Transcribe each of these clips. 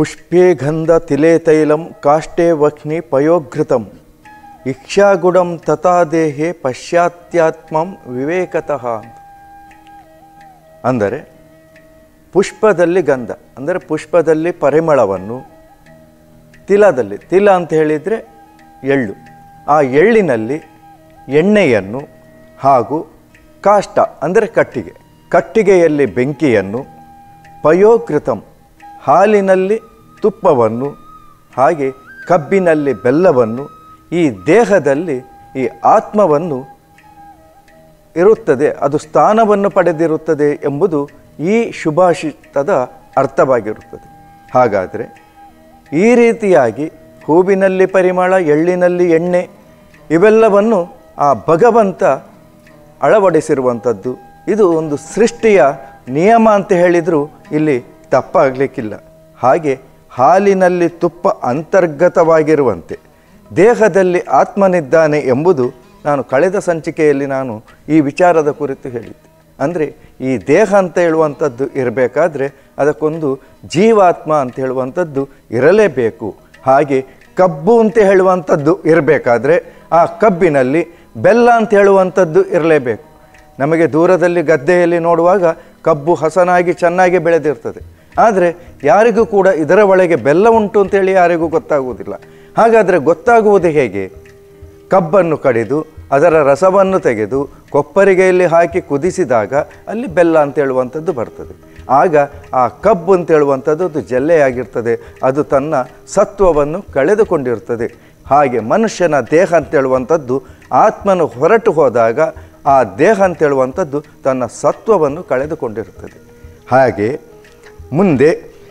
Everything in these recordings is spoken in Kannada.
ಪುಷ್ಪೇ ಗಂಧ ತಿಲೇ ತೈಲಂ ಕಾಷ್ಟೇ ವಹ್ನಿ ಪಯೋಘೃತಂ ಇಕ್ಷಾಗುಡಂ ತಥಾ ದೇಹೆ ಪಶ್ಚಾತ್ಯಾತ್ಮಂ ವಿವೇಕತಃ ಅಂತ ಅಂದರೆ ಪುಷ್ಪದಲ್ಲಿ ಗಂಧ ಅಂದರೆ ಪುಷ್ಪದಲ್ಲಿ ಪರಿಮಳವನ್ನು ತಿಲದಲ್ಲಿ ತಿಲ ಅಂತ ಹೇಳಿದರೆ ಎಳ್ಳು ಆ ಎಳ್ಳಿನಲ್ಲಿ ಎಣ್ಣೆಯನ್ನು ಹಾಗೂ ಕಾಷ್ಟ ಅಂದರೆ ಕಟ್ಟಿಗೆ ಕಟ್ಟಿಗೆಯಲ್ಲಿ ಬೆಂಕಿಯನ್ನು ಪಯೋಕೃತಂ ಹಾಲಿನಲ್ಲಿ ತುಪ್ಪವನ್ನು ಹಾಗೆ ಕಬ್ಬಿನಲ್ಲಿ ಬೆಲ್ಲವನ್ನು ಈ ದೇಹದಲ್ಲಿ ಈ ಆತ್ಮವನ್ನು ಇರುತ್ತದೆ ಅದು ಸ್ಥಾನವನ್ನು ಪಡೆದಿರುತ್ತದೆ ಎಂಬುದು ಈ ಶುಭಾಷಿತದ ಅರ್ಥವಾಗಿರುತ್ತದೆ ಹಾಗಾದರೆ ಈ ರೀತಿಯಾಗಿ ಹೂವಿನಲ್ಲಿ ಪರಿಮಳ ಎಳ್ಳಿನಲ್ಲಿ ಎಣ್ಣೆ ಇವೆಲ್ಲವನ್ನು ಆ ಭಗವಂತ ಅಳವಡಿಸಿರುವಂಥದ್ದು ಇದು ಒಂದು ಸೃಷ್ಟಿಯ ನಿಯಮ ಅಂತ ಹೇಳಿದರೂ ಇಲ್ಲಿ ತಪ್ಪಾಗಲಿಕ್ಕಿಲ್ಲ ಹಾಗೆ ಹಾಲಿನಲ್ಲಿ ತುಪ್ಪ ಅಂತರ್ಗತವಾಗಿರುವಂತೆ ದೇಹದಲ್ಲಿ ಆತ್ಮನಿದ್ದಾನೆ ಎಂಬುದು ನಾನು ಕಳೆದ ಸಂಚಿಕೆಯಲ್ಲಿ ನಾನು ಈ ವಿಚಾರದ ಕುರಿತು ಹೇಳಿದ್ದೆ ಅಂದರೆ ಈ ದೇಹ ಅಂತ ಹೇಳುವಂಥದ್ದು ಇರಬೇಕಾದ್ರೆ ಅದಕ್ಕೊಂದು ಜೀವಾತ್ಮ ಅಂತ ಹೇಳುವಂಥದ್ದು ಇರಲೇಬೇಕು ಹಾಗೆ ಕಬ್ಬು ಅಂತ ಹೇಳುವಂಥದ್ದು ಇರಬೇಕಾದ್ರೆ ಆ ಕಬ್ಬಿನಲ್ಲಿ ಬೆಲ್ಲ ಅಂತ ಹೇಳುವಂಥದ್ದು ಇರಲೇಬೇಕು ನಮಗೆ ದೂರದಲ್ಲಿ ಗದ್ದೆಯಲ್ಲಿ ನೋಡುವಾಗ ಕಬ್ಬು ಹಸನಾಗಿ ಚೆನ್ನಾಗಿ ಬೆಳೆದಿರ್ತದೆ ಆದರೆ ಯಾರಿಗೂ ಕೂಡ ಇದರ ಒಳಗೆ ಬೆಲ್ಲ ಉಂಟು ಅಂತೇಳಿ ಯಾರಿಗೂ ಗೊತ್ತಾಗುವುದಿಲ್ಲ ಹಾಗಾದರೆ ಗೊತ್ತಾಗುವುದು ಹೇಗೆ ಕಬ್ಬನ್ನು ಕಡಿದು ಅದರ ರಸವನ್ನು ತೆಗೆದು ಕೊಪ್ಪರಿಗೆಯಲ್ಲಿ ಹಾಕಿ ಕುದಿಸಿದಾಗ ಅಲ್ಲಿ ಬೆಲ್ಲ ಅಂತ ಹೇಳುವಂಥದ್ದು ಬರ್ತದೆ ಆಗ ಆ ಕಬ್ಬು ಅಂತ ಹೇಳುವಂಥದ್ದು ಅದು ಜಲ್ಲೆಯಾಗಿರ್ತದೆ ಅದು ತನ್ನ ಸತ್ವವನ್ನು ಕಳೆದುಕೊಂಡಿರ್ತದೆ ಹಾಗೆ ಮನುಷ್ಯನ ದೇಹ ಅಂತ ಹೇಳುವಂಥದ್ದು ಆತ್ಮನು ಹೊರಟು ಹೋದಾಗ ಆ ದೇಹ ಅಂತ ಹೇಳುವಂಥದ್ದು ತನ್ನ ಸತ್ವವನ್ನು ಕಳೆದುಕೊಂಡಿರುತ್ತದೆ ಹಾಗೆ ಮುಂದೆ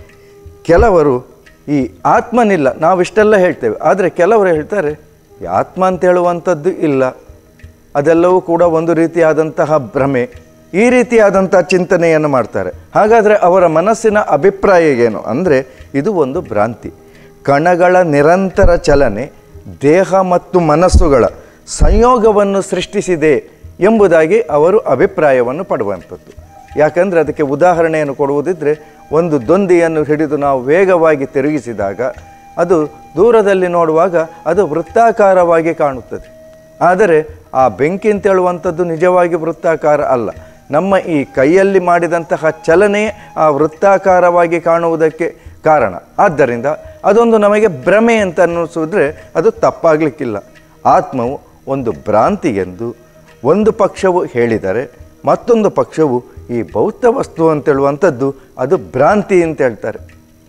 ಕೆಲವರು ಈ ಆತ್ಮನಿಲ್ಲ ನಾವಿಷ್ಟೆಲ್ಲ ಹೇಳ್ತೇವೆ ಆದರೆ ಕೆಲವರು ಹೇಳ್ತಾರೆ ಈ ಆತ್ಮ ಅಂತ ಹೇಳುವಂಥದ್ದು ಇಲ್ಲ ಅದೆಲ್ಲವೂ ಕೂಡ ಒಂದು ರೀತಿಯಾದಂತಹ ಭ್ರಮೆ ಈ ರೀತಿಯಾದಂಥ ಚಿಂತನೆಯನ್ನು ಮಾಡ್ತಾರೆ ಹಾಗಾದರೆ ಅವರ ಮನಸ್ಸಿನ ಅಭಿಪ್ರಾಯ ಏನು ಅಂದರೆ ಇದು ಒಂದು ಭ್ರಾಂತಿ ಕಣಗಳ ನಿರಂತರ ಚಲನೆ ದೇಹ ಮತ್ತು ಮನಸ್ಸುಗಳ ಸಂಯೋಗವನ್ನು ಸೃಷ್ಟಿಸಿದೆ ಎಂಬುದಾಗಿ ಅವರು ಅಭಿಪ್ರಾಯವನ್ನು ಪಡುವಂಥದ್ದು ಯಾಕಂದರೆ ಅದಕ್ಕೆ ಉದಾಹರಣೆಯನ್ನು ಕೊಡುವುದಿದ್ದರೆ ಒಂದು ದೊಂದಿಯನ್ನು ಹಿಡಿದು ನಾವು ವೇಗವಾಗಿ ತಿರುಗಿಸಿದಾಗ ಅದು ದೂರದಲ್ಲಿ ನೋಡುವಾಗ ಅದು ವೃತ್ತಾಕಾರವಾಗಿ ಕಾಣುತ್ತದೆ ಆದರೆ ಆ ಬೆಂಕಿ ಅಂತ ಹೇಳುವಂಥದ್ದು ನಿಜವಾಗಿ ವೃತ್ತಾಕಾರ ಅಲ್ಲ ನಮ್ಮ ಈ ಕೈಯಲ್ಲಿ ಮಾಡಿದಂತಹ ಚಲನೆ ಆ ವೃತ್ತಾಕಾರವಾಗಿ ಕಾಣುವುದಕ್ಕೆ ಕಾರಣ ಆದ್ದರಿಂದ ಅದೊಂದು ನಮಗೆ ಭ್ರಮೆ ಅಂತ ಅನ್ನಿಸಿದ್ರೆ ಅದು ತಪ್ಪಾಗಲಿಕ್ಕಿಲ್ಲ ಆತ್ಮವು ಒಂದು ಭ್ರಾಂತಿ ಎಂದು ಒಂದು ಪಕ್ಷವು ಹೇಳಿದರೆ ಮತ್ತೊಂದು ಪಕ್ಷವು ಈ ಭೌತ ವಸ್ತು ಅಂತೇಳುವಂಥದ್ದು ಅದು ಭ್ರಾಂತಿ ಅಂತ ಹೇಳ್ತಾರೆ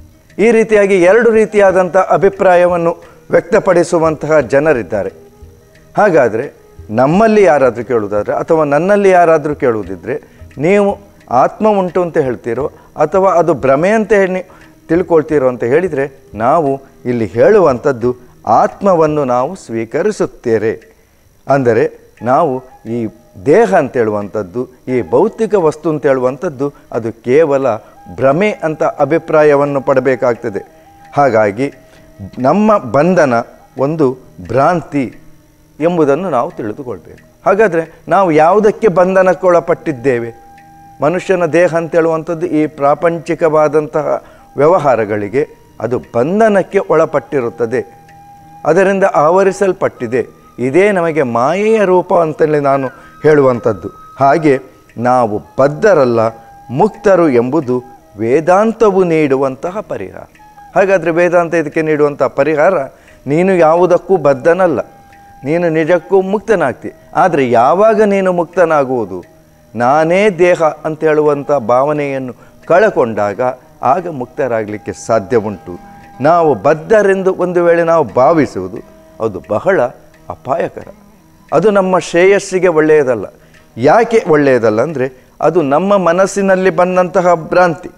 ಈ ರೀತಿಯಾಗಿ ಎರಡು ರೀತಿಯಾದಂಥ ಅಭಿಪ್ರಾಯವನ್ನು ವ್ಯಕ್ತಪಡಿಸುವಂತಹ ಜನರಿದ್ದಾರೆ ಹಾಗಾದರೆ ನಮ್ಮಲ್ಲಿ ಯಾರಾದರೂ ಕೇಳುವುದಾದರೆ ಅಥವಾ ನನ್ನಲ್ಲಿ ಯಾರಾದರೂ ಕೇಳುವುದಿದ್ದರೆ ನೀವು ಆತ್ಮ ಉಂಟು ಅಂತ ಹೇಳ್ತೀರೋ ಅಥವಾ ಅದು ಭ್ರಮೆ ಅಂತ ಹೇಳಿ ತಿಳ್ಕೊಳ್ತೀರೋ ಅಂತ ಹೇಳಿದರೆ ನಾವು ಇಲ್ಲಿ ಹೇಳುವಂಥದ್ದು ಆತ್ಮವನ್ನು ನಾವು ಸ್ವೀಕರಿಸುತ್ತೇವೆ ಅಂದರೆ ನಾವು ಈ ದೇಹ ಅಂತ ಹೇಳುವಂಥದ್ದು ಈ ಭೌತಿಕ ವಸ್ತು ಅಂತ ಹೇಳುವಂಥದ್ದು ಅದು ಕೇವಲ ಭ್ರಮೆ ಅಂತ ಅಭಿಪ್ರಾಯವನ್ನು ಪಡಬೇಕಾಗ್ತದೆ ಹಾಗಾಗಿ ನಮ್ಮ ಬಂಧನ ಒಂದು ಭ್ರಾಂತಿ ಎಂಬುದನ್ನು ನಾವು ತಿಳಿದುಕೊಳ್ಬೇಕು ಹಾಗಾದರೆ ನಾವು ಯಾವುದಕ್ಕೆ ಬಂಧನಕ್ಕೊಳಪಟ್ಟಿದ್ದೇವೆ ಮನುಷ್ಯನ ದೇಹ ಅಂತ ಹೇಳುವಂಥದ್ದು ಈ ಪ್ರಾಪಂಚಿಕವಾದಂತಹ ವ್ಯವಹಾರಗಳಿಗೆ ಅದು ಬಂಧನಕ್ಕೆ ಒಳಪಟ್ಟಿರುತ್ತದೆ ಅದರಿಂದ ಆವರಿಸಲ್ಪಟ್ಟಿದೆ ಇದೇ ನಮಗೆ ಮಾಯೆಯ ರೂಪ ಅಂತೇಳಿ ನಾನು ಹೇಳುವಂಥದ್ದು ಹಾಗೆ ನಾವು ಬದ್ಧರಲ್ಲ ಮುಕ್ತರು ಎಂಬುದು ವೇದಾಂತವು ನೀಡುವಂತಹ ಪರಿಹಾರ ಹಾಗಾದರೆ ವೇದಾಂತ ಇದಕ್ಕೆ ನೀಡುವಂತಹ ಪರಿಹಾರ ನೀನು ಯಾವುದಕ್ಕೂ ಬದ್ಧನಲ್ಲ ನೀನು ನಿಜಕ್ಕೂ ಮುಕ್ತನಾಗ್ತಿ ಆದರೆ ಯಾವಾಗ ನೀನು ಮುಕ್ತನಾಗುವುದು ನಾನೇ ದೇಹ ಅಂತ ಹೇಳುವಂಥ ಭಾವನೆಯನ್ನು ಕಳಕೊಂಡಾಗ ಆಗ ಮುಕ್ತರಾಗಲಿಕ್ಕೆ ಸಾಧ್ಯ ಉಂಟು ನಾವು ಬದ್ಧರೆಂದು ಒಂದು ವೇಳೆ ನಾವು ಭಾವಿಸುವುದು ಅದು ಬಹಳ ಅಪಾಯಕರ ಅದು ನಮ್ಮ ಶ್ರೇಯಸ್ಸಿಗೆ ಒಳ್ಳೆಯದಲ್ಲ ಯಾಕೆ ಒಳ್ಳೆಯದಲ್ಲ ಅಂದರೆ ಅದು ನಮ್ಮ ಮನಸ್ಸಿನಲ್ಲಿ ಬಂದಂತಹ ಭ್ರಾಂತಿ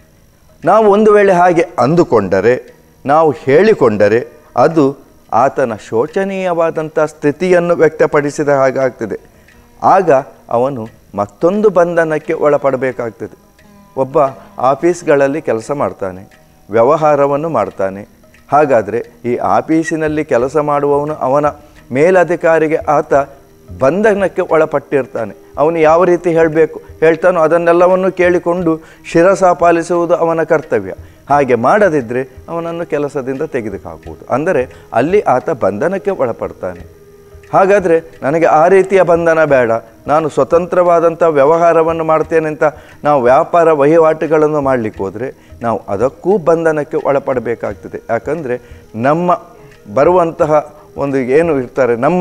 ನಾವು ಒಂದು ವೇಳೆ ಹಾಗೆ ಅಂದುಕೊಂಡರೆ ನಾವು ಹೇಳಿಕೊಂಡರೆ ಅದು ಆತನ ಶೋಚನೀಯವಾದಂಥ ಸ್ಥಿತಿಯನ್ನು ವ್ಯಕ್ತಪಡಿಸಿದ ಹಾಗಾಗ್ತದೆ ಆಗ ಅವನು ಮತ್ತೊಂದು ಬಂಧನಕ್ಕೆ ಒಳಪಡಬೇಕಾಗ್ತದೆ ಒಬ್ಬ ಆಫೀಸ್ಗಳಲ್ಲಿ ಕೆಲಸ ಮಾಡ್ತಾನೆ ವ್ಯವಹಾರವನ್ನು ಮಾಡ್ತಾನೆ ಹಾಗಾದರೆ ಈ ಆಫೀಸಿನಲ್ಲಿ ಕೆಲಸ ಮಾಡುವವನು ಅವನ ಮೇಲಧಿಕಾರಿಗೆ ಆತ ಬಂಧನಕ್ಕೆ ಒಳಪಟ್ಟಿರ್ತಾನೆ ಅವನು ಯಾವ ರೀತಿ ಹೇಳಬೇಕು ಹೇಳ್ತಾನೋ ಅದನ್ನೆಲ್ಲವನ್ನು ಕೇಳಿಕೊಂಡು ಶಿರಸ ಪಾಲಿಸುವುದು ಅವನ ಕರ್ತವ್ಯ ಹಾಗೆ ಮಾಡದಿದ್ದರೆ ಅವನನ್ನು ಕೆಲಸದಿಂದ ತೆಗೆದುಹಾಕುವುದು ಅಂದರೆ ಅಲ್ಲಿ ಆತ ಬಂಧನಕ್ಕೆ ಒಳಪಡ್ತಾನೆ ಹಾಗಾದರೆ ನನಗೆ ಆ ರೀತಿಯ ಬಂಧನ ಬೇಡ ನಾನು ಸ್ವತಂತ್ರವಾದಂಥ ವ್ಯವಹಾರವನ್ನು ಮಾಡ್ತೇನೆ ಅಂತ ನಾವು ವ್ಯಾಪಾರ ವಹಿವಾಟುಗಳನ್ನು ಮಾಡಲಿಕ್ಕೆ ಹೋದರೆ ನಾವು ಅದಕ್ಕೂ ಬಂಧನಕ್ಕೆ ಒಳಪಡಬೇಕಾಗ್ತದೆ ಯಾಕಂದರೆ ನಮ್ಮ ಬರುವಂತಹ ಒಂದು ಏನು ಇರ್ತಾರೆ ನಮ್ಮ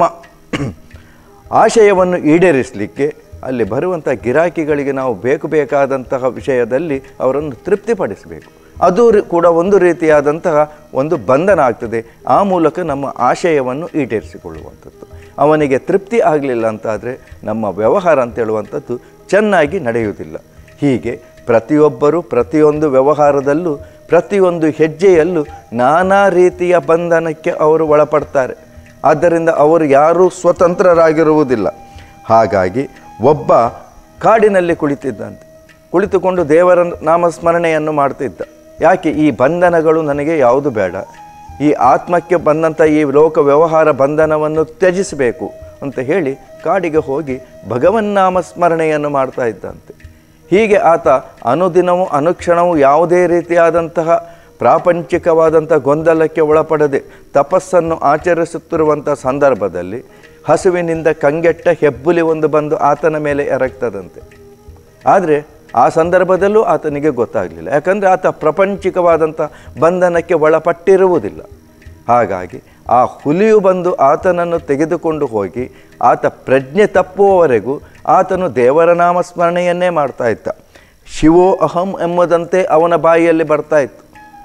ಆಶಯವನ್ನು ಈಡೇರಿಸಲಿಕ್ಕೆ ಅಲ್ಲಿ ಬರುವಂಥ ಗಿರಾಕಿಗಳಿಗೆ ನಾವು ಬೇಕು ಬೇಕಾದಂತಹ ವಿಷಯದಲ್ಲಿ ಅವರನ್ನು ತೃಪ್ತಿಪಡಿಸಬೇಕು ಅದು ರಿ- ಕೂಡ ಒಂದು ರೀತಿಯಾದಂತಹ ಒಂದು ಬಂಧನ ಆಗ್ತದೆ ಆ ಮೂಲಕ ನಮ್ಮ ಆಶಯವನ್ನು ಈಡೇರಿಸಿಕೊಳ್ಳುವಂಥದ್ದು ಅವನಿಗೆ ತೃಪ್ತಿ ಆಗಲಿಲ್ಲ ಅಂತಾದರೆ ನಮ್ಮ ವ್ಯವಹಾರ ಅಂತ ಹೇಳುವಂಥದ್ದು ಚೆನ್ನಾಗಿ ನಡೆಯುವುದಿಲ್ಲ ಹೀಗೆ ಪ್ರತಿಯೊಬ್ಬರು ಪ್ರತಿಯೊಂದು ವ್ಯವಹಾರದಲ್ಲೂ ಪ್ರತಿಯೊಂದು ಹೆಜ್ಜೆಯಲ್ಲೂ ನಾನಾ ರೀತಿಯ ಬಂಧನಕ್ಕೆ ಅವರು ಒಳಪಡ್ತಾರೆ ಆದ್ದರಿಂದ ಅವರು ಯಾರೂ ಸ್ವತಂತ್ರರಾಗಿರುವುದಿಲ್ಲ ಹಾಗಾಗಿ ಒಬ್ಬ ಕಾಡಿನಲ್ಲಿ ಕುಳಿತಿದ್ದಂತೆ ಕುಳಿತುಕೊಂಡು ದೇವರ ನಾಮಸ್ಮರಣೆಯನ್ನು ಮಾಡ್ತಿದ್ದ ಯಾಕೆ ಈ ಬಂಧನಗಳು ನನಗೆ ಯಾವುದು ಬೇಡ ಈ ಆತ್ಮಕ್ಕೆ ಬಂದಂಥ ಈ ಲೋಕ ವ್ಯವಹಾರ ಬಂಧನವನ್ನು ತ್ಯಜಿಸಬೇಕು ಅಂತ ಹೇಳಿ ಕಾಡಿಗೆ ಹೋಗಿ ಭಗವನ್ನಾಮ ಸ್ಮರಣೆಯನ್ನು ಮಾಡ್ತಾ ಇದ್ದಂತೆ ಹೀಗೆ ಆತ ಅನುದಿನವೂ ಅನುಕ್ಷಣವೂ ಯಾವುದೇ ರೀತಿಯಾದಂತಹ ಪ್ರಾಪಂಚಿಕವಾದಂಥ ಗೊಂದಲಕ್ಕೆ ಒಳಪಡದೆ ತಪಸ್ಸನ್ನು ಆಚರಿಸುತ್ತಿರುವಂಥ ಸಂದರ್ಭದಲ್ಲಿ ಹಸುವಿನಿಂದ ಕಂಗೆಟ್ಟ ಹೆಬ್ಬುಲಿ ಒಂದು ಬಂದು ಆತನ ಮೇಲೆ ಎರಗ್ತದಂತೆ ಆದರೆ ಆ ಸಂದರ್ಭದಲ್ಲೂ ಆತನಿಗೆ ಗೊತ್ತಾಗಲಿಲ್ಲ ಯಾಕಂದರೆ ಆತ ಪ್ರಾಪಂಚಿಕವಾದಂಥ ಬಂಧನಕ್ಕೆ ಒಳಪಟ್ಟಿರುವುದಿಲ್ಲ ಹಾಗಾಗಿ ಆ ಹುಲಿಯು ಬಂದು ಆತನನ್ನು ತೆಗೆದುಕೊಂಡು ಹೋಗಿ ಆತ ಪ್ರಜ್ಞೆ ತಪ್ಪುವವರೆಗೂ ಆತನು ದೇವರ ನಾಮಸ್ಮರಣೆಯನ್ನೇ ಮಾಡ್ತಾ ಇದ್ದ ಶಿವೋ ಅಹಂ ಎಂಬುದಂತೆ ಅವನ ಬಾಯಿಯಲ್ಲಿ ಬರ್ತಾ ಇತ್ತು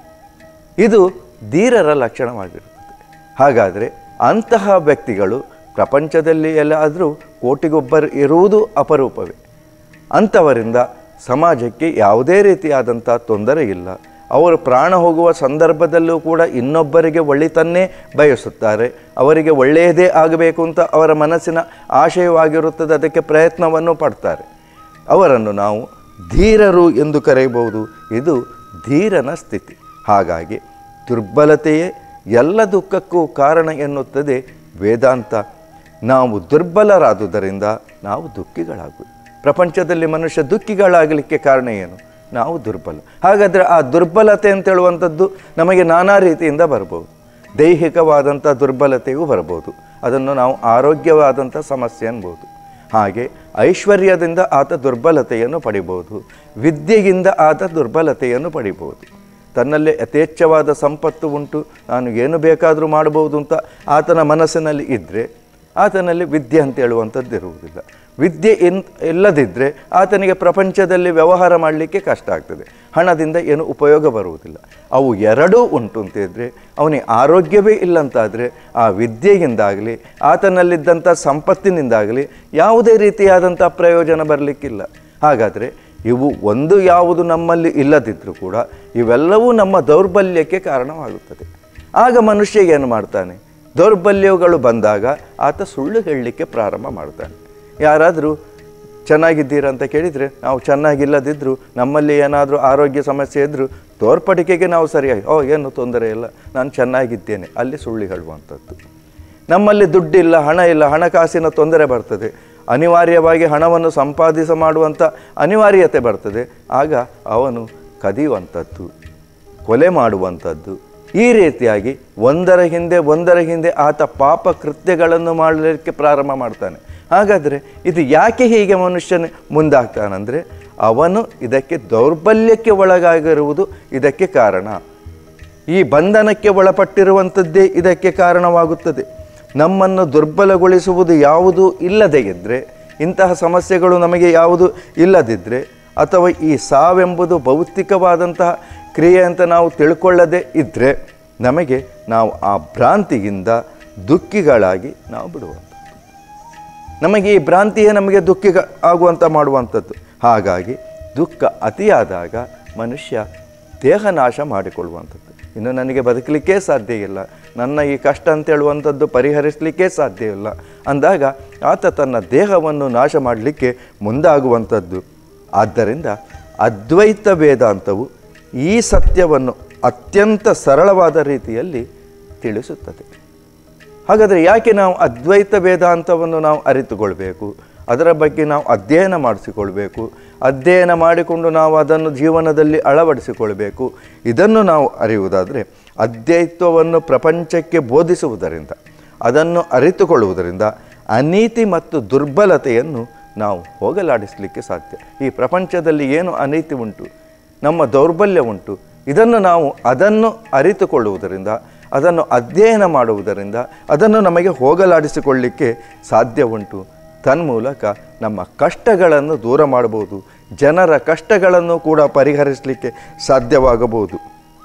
ಇದು ಧೀರರ ಲಕ್ಷಣವಾಗಿರುತ್ತದೆ ಹಾಗಾದರೆ ಅಂತಹ ವ್ಯಕ್ತಿಗಳು ಪ್ರಪಂಚದಲ್ಲಿ ಎಲ್ಲಾದರೂ ಕೋಟಿಗೊಬ್ಬರು ಇರುವುದು ಅಪರೂಪವೇ ಅಂಥವರಿಂದ ಸಮಾಜಕ್ಕೆ ಯಾವುದೇ ರೀತಿಯಾದಂಥ ತೊಂದರೆ ಇಲ್ಲ ಅವರು ಪ್ರಾಣ ಹೋಗುವ ಸಂದರ್ಭದಲ್ಲೂ ಕೂಡ ಇನ್ನೊಬ್ಬರಿಗೆ ಒಳಿತನ್ನೇ ಬಯಸುತ್ತಾರೆ ಅವರಿಗೆ ಒಳ್ಳೆಯದೇ ಆಗಬೇಕು ಅಂತ ಅವರ ಮನಸ್ಸಿನ ಆಶಯವಾಗಿರುತ್ತದೆ ಅದಕ್ಕೆ ಪ್ರಯತ್ನವನ್ನು ಪಡ್ತಾರೆ ಅವರನ್ನು ನಾವು ಧೀರರು ಎಂದು ಕರೆಯಬಹುದು ಇದು ಧೀರನ ಸ್ಥಿತಿ ಹಾಗಾಗಿ ದುರ್ಬಲತೆಯೇ ಎಲ್ಲ ದುಃಖಕ್ಕೂ ಕಾರಣ ಎನ್ನುತ್ತದೆ ವೇದಾಂತ ನಾವು ದುರ್ಬಲರಾದುದರಿಂದ ನಾವು ದುಃಖಿಗಳಾಗುವುದು ಪ್ರಪಂಚದಲ್ಲಿ ಮನುಷ್ಯ ದುಃಖಿಗಳಾಗಲಿಕ್ಕೆ ಕಾರಣ ಏನು ನಾವು ದುರ್ಬಲ ಹಾಗಾದರೆ ಆ ದುರ್ಬಲತೆ ಅಂತ ಹೇಳುವಂಥದ್ದು ನಮಗೆ ನಾನಾ ರೀತಿಯಿಂದ ಬರ್ಬೋದು ದೈಹಿಕವಾದಂಥ ದುರ್ಬಲತೆಯೂ ಬರ್ಬೋದು ಅದನ್ನು ನಾವು ಆರೋಗ್ಯವಾದಂಥ ಸಮಸ್ಯೆ ಅನ್ಬೋದು ಹಾಗೆ ಐಶ್ವರ್ಯದಿಂದ ಆತ ದುರ್ಬಲತೆಯನ್ನು ಪಡಿಬೋದು ವಿದ್ಯೆಯಿಂದ ಆತ ದುರ್ಬಲತೆಯನ್ನು ಪಡಿಬೋದು ತನ್ನಲ್ಲಿ ಯಥೇಚ್ಛವಾದ ಸಂಪತ್ತು ಉಂಟು ನಾನು ಏನು ಬೇಕಾದರೂ ಮಾಡಬಹುದು ಅಂತ ಆತನ ಮನಸ್ಸಿನಲ್ಲಿ ಇದ್ದರೆ ಆತನಲ್ಲಿ ವಿದ್ಯೆ ಅಂತ ಹೇಳುವಂಥದ್ದು ಇರುವುದಿಲ್ಲ ವಿದ್ಯೆ ಇನ್ ಇಲ್ಲದಿದ್ದರೆ ಆತನಿಗೆ ಪ್ರಪಂಚದಲ್ಲಿ ವ್ಯವಹಾರ ಮಾಡಲಿಕ್ಕೆ ಕಷ್ಟ ಆಗ್ತದೆ ಹಣದಿಂದ ಏನು ಉಪಯೋಗ ಬರುವುದಿಲ್ಲ ಅವು ಎರಡೂ ಉಂಟು ಅಂತಿದ್ರೆ ಅವನಿಗೆ ಆರೋಗ್ಯವೇ ಇಲ್ಲಂತಾದರೆ ಆ ವಿದ್ಯೆಯಿಂದಾಗಲಿ ಆತನಲ್ಲಿದ್ದಂಥ ಸಂಪತ್ತಿನಿಂದಾಗಲಿ ಯಾವುದೇ ರೀತಿಯಾದಂಥ ಪ್ರಯೋಜನ ಬರಲಿಕ್ಕಿಲ್ಲ ಹಾಗಾದರೆ ಇವು ಒಂದು ಯಾವುದು ನಮ್ಮಲ್ಲಿ ಇಲ್ಲದಿದ್ದರೂ ಕೂಡ ಇವೆಲ್ಲವೂ ನಮ್ಮ ದೌರ್ಬಲ್ಯಕ್ಕೆ ಕಾರಣವಾಗುತ್ತದೆ ಆಗ ಮನುಷ್ಯ ಏನು ಮಾಡ್ತಾನೆ ದೌರ್ಬಲ್ಯಗಳು ಬಂದಾಗ ಆತ ಸುಳ್ಳು ಹೇಳಲಿಕ್ಕೆ ಪ್ರಾರಂಭ ಮಾಡ್ತಾನೆ ಯಾರಾದರೂ ಚೆನ್ನಾಗಿದ್ದೀರಾ ಅಂತ ಕೇಳಿದರೆ ನಾವು ಚೆನ್ನಾಗಿಲ್ಲದಿದ್ದರೂ ನಮ್ಮಲ್ಲಿ ಏನಾದರೂ ಆರೋಗ್ಯ ಸಮಸ್ಯೆ ಇದ್ದರೂ ತೋರ್ಪಡಿಕೆಗೆ ನಾವು ಸರಿಯಾಗಿ ಓ ಏನು ತೊಂದರೆ ಇಲ್ಲ ನಾನು ಚೆನ್ನಾಗಿದ್ದೇನೆ ಅಲ್ಲಿ ಸುಳ್ಳು ಹೇಳುವಂಥದ್ದು ನಮ್ಮಲ್ಲಿ ದುಡ್ಡಿಲ್ಲ ಹಣ ಇಲ್ಲ ಹಣಕಾಸಿನ ತೊಂದರೆ ಬರ್ತದೆ ಅನಿವಾರ್ಯವಾಗಿ ಹಣವನ್ನು ಸಂಪಾದಿಸ ಮಾಡುವಂಥ ಅನಿವಾರ್ಯತೆ ಬರ್ತದೆ ಆಗ ಅವನು ಕದಿಯುವಂಥದ್ದು ಕೊಲೆ ಮಾಡುವಂಥದ್ದು ಈ ರೀತಿಯಾಗಿ ಒಂದರ ಹಿಂದೆ ಒಂದರ ಹಿಂದೆ ಆತ ಪಾಪ ಕೃತ್ಯಗಳನ್ನು ಮಾಡಲಿಕ್ಕೆ ಪ್ರಾರಂಭ ಮಾಡ್ತಾನೆ ಹಾಗಾದರೆ ಇದು ಯಾಕೆ ಹೀಗೆ ಮನುಷ್ಯನ ಮುಂದಾಗ್ತಾನಂದರೆ ಅವನು ಇದಕ್ಕೆ ದೌರ್ಬಲ್ಯಕ್ಕೆ ಒಳಗಾಗಿರುವುದು ಇದಕ್ಕೆ ಕಾರಣ ಈ ಬಂಧನಕ್ಕೆ ಒಳಪಟ್ಟಿರುವಂಥದ್ದೇ ಇದಕ್ಕೆ ಕಾರಣವಾಗುತ್ತದೆ ನಮ್ಮನ್ನು ದುರ್ಬಲಗೊಳಿಸುವುದು ಯಾವುದು ಇಲ್ಲದೇ ಇದ್ದರೆ ಇಂತಹ ಸಮಸ್ಯೆಗಳು ನಮಗೆ ಯಾವುದು ಇಲ್ಲದಿದ್ದರೆ ಅಥವಾ ಈ ಸಾವೆಂಬುದು ಭೌತಿಕವಾದಂತಹ ಕ್ರಿಯೆ ಅಂತ ನಾವು ತಿಳ್ಕೊಳ್ಳದೇ ಇದ್ದರೆ ನಮಗೆ ನಾವು ಆ ಭ್ರಾಂತಿಯಿಂದ ದುಃಖಿಗಳಾಗಿ ನಾವು ಬಿಡುವಂಥದ್ದು ನಮಗೆ ಈ ಭ್ರಾಂತಿಯೇ ನಮಗೆ ದುಃಖಿ ಆಗುವಂಥ ಮಾಡುವಂಥದ್ದು ಹಾಗಾಗಿ ದುಃಖ ಅತಿಯಾದಾಗ ಮನುಷ್ಯ ದೇಹನಾಶ ಮಾಡಿಕೊಳ್ಳುವಂಥದ್ದು ಇನ್ನು ನನಗೆ ಬದುಕಲಿಕ್ಕೇ ಸಾಧ್ಯ ಇಲ್ಲ ನನ್ನ ಈ ಕಷ್ಟ ಅಂತ ಹೇಳುವಂಥದ್ದು ಪರಿಹರಿಸಲಿಕ್ಕೆ ಸಾಧ್ಯ ಇಲ್ಲ ಅಂದಾಗ ಆತ ತನ್ನ ದೇಹವನ್ನು ನಾಶ ಮಾಡಲಿಕ್ಕೆ ಮುಂದಾಗುವಂಥದ್ದು ಆದ್ದರಿಂದ ಅದ್ವೈತ ವೇದಾಂತವು ಈ ಸತ್ಯವನ್ನು ಅತ್ಯಂತ ಸರಳವಾದ ರೀತಿಯಲ್ಲಿ ತಿಳಿಸುತ್ತದೆ ಹಾಗಾದರೆ ಯಾಕೆ ನಾವು ಅದ್ವೈತ ವೇದಾಂತವನ್ನು ನಾವು ಅರಿತುಕೊಳ್ಬೇಕು ಅದರ ಬಗ್ಗೆ ನಾವು ಅಧ್ಯಯನ ಮಾಡಿಸಿಕೊಳ್ಬೇಕು ಅಧ್ಯಯನ ಮಾಡಿಕೊಂಡು ನಾವು ಅದನ್ನು ಜೀವನದಲ್ಲಿ ಅಳವಡಿಸಿಕೊಳ್ಬೇಕು ಇದನ್ನು ನಾವು ಅರಿಯುವುದಾದರೆ ಅದ್ವೈತ್ವವನ್ನು ಪ್ರಪಂಚಕ್ಕೆ ಬೋಧಿಸುವುದರಿಂದ ಅದನ್ನು ಅರಿತುಕೊಳ್ಳುವುದರಿಂದ ಅನೀತಿ ಮತ್ತು ದುರ್ಬಲತೆಯನ್ನು ನಾವು ಹೋಗಲಾಡಿಸಲಿಕ್ಕೆ ಸಾಧ್ಯ ಈ ಪ್ರಪಂಚದಲ್ಲಿ ಏನು ಅನೀತಿ ಉಂಟು ನಮ್ಮ ದೌರ್ಬಲ್ಯ ಉಂಟು ಇದನ್ನು ನಾವು ಅದನ್ನು ಅರಿತುಕೊಳ್ಳುವುದರಿಂದ ಅದನ್ನು ಅಧ್ಯಯನ ಮಾಡುವುದರಿಂದ ಅದನ್ನು ನಮಗೆ ಹೋಗಲಾಡಿಸಿಕೊಳ್ಳಿಕ್ಕೆ ಸಾಧ್ಯ ಉಂಟು ತನ್ಮೂಲಕ ನಮ್ಮ ಕಷ್ಟಗಳನ್ನು ದೂರ ಮಾಡಬಹುದು ಜನರ ಕಷ್ಟಗಳನ್ನು ಕೂಡ ಪರಿಹರಿಸಲಿಕ್ಕೆ ಸಾಧ್ಯವಾಗಬಹುದು